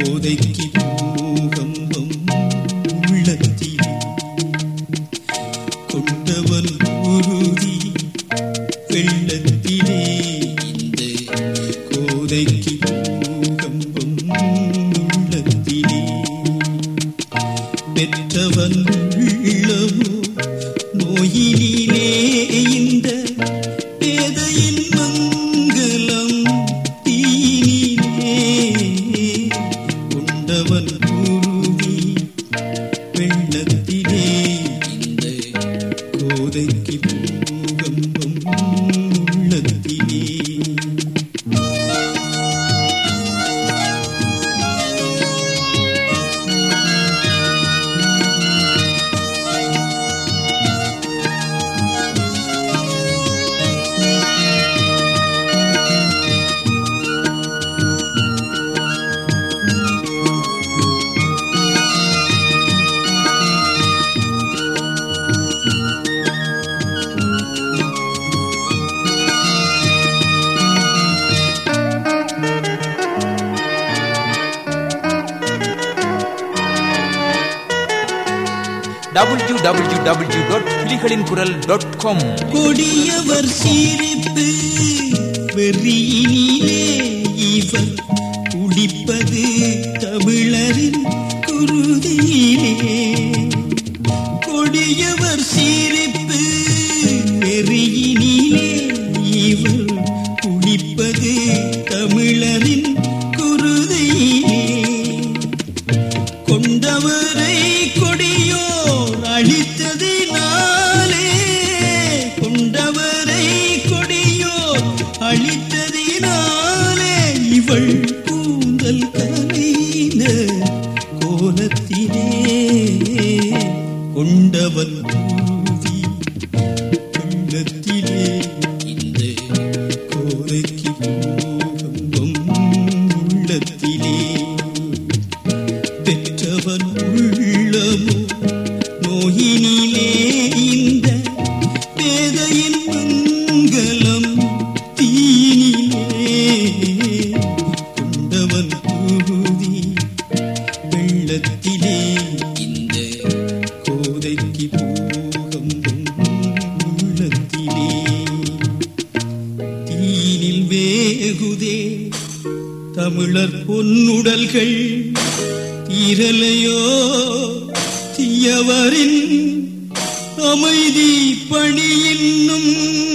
கோதைக்கு பூகம்பம் உள்ளத்திலே கொண்டவன் உறுதி வெள்ளத்திலே இந்த கோதைக்கு பூகம்பம் உள்ளத்திலே பெற்றவன் உள்ளமோ நோயினிலே இந்த பேதையின் மங்களம் தீனிலே கொண்டவன் குருவி வெள்ளத்திலே இந்த கோதைக்கு பூகம்பம் உள்ளத்திலே டபிள்யூ டபிள்யூ டபிள்யூ டாட் புலிகளின் குரல் டாட் காம் கொடியவர் சிரிப்பு வெறியினிலே இவர் குடிப்பது தமிழரின் குருதியிலே கொடியவர் சிரிப்பு வெறியினிலே இவர் குடிப்பது தமிழரின் குருதியிலே கொண்டவரை கொடியோர் அழித்ததினாலே கொண்டவரை கொடியோர் அழித்ததினாலே இவள் கூந்தல் கலைந்த கோலத்திலே கொண்டவன் கூதி உள்ளத்திலே இந்த கோதைக்கு பூகம்பம் உள்ளத்திலே பெற்றவன் உள்ளமோ நோயினிலே இந்த பேதையின் மங்களம் தீனிலே கொண்டவன் குருதி வெள்ளத்திலே இந்த கோதைக்கு பூகம்பம் உள்ளத்திலே தீனில் வேகுதே தமிழர் பொன்னுடல்கள் தீரலையோ தீயவரின் அமைதி பணி இன்னும்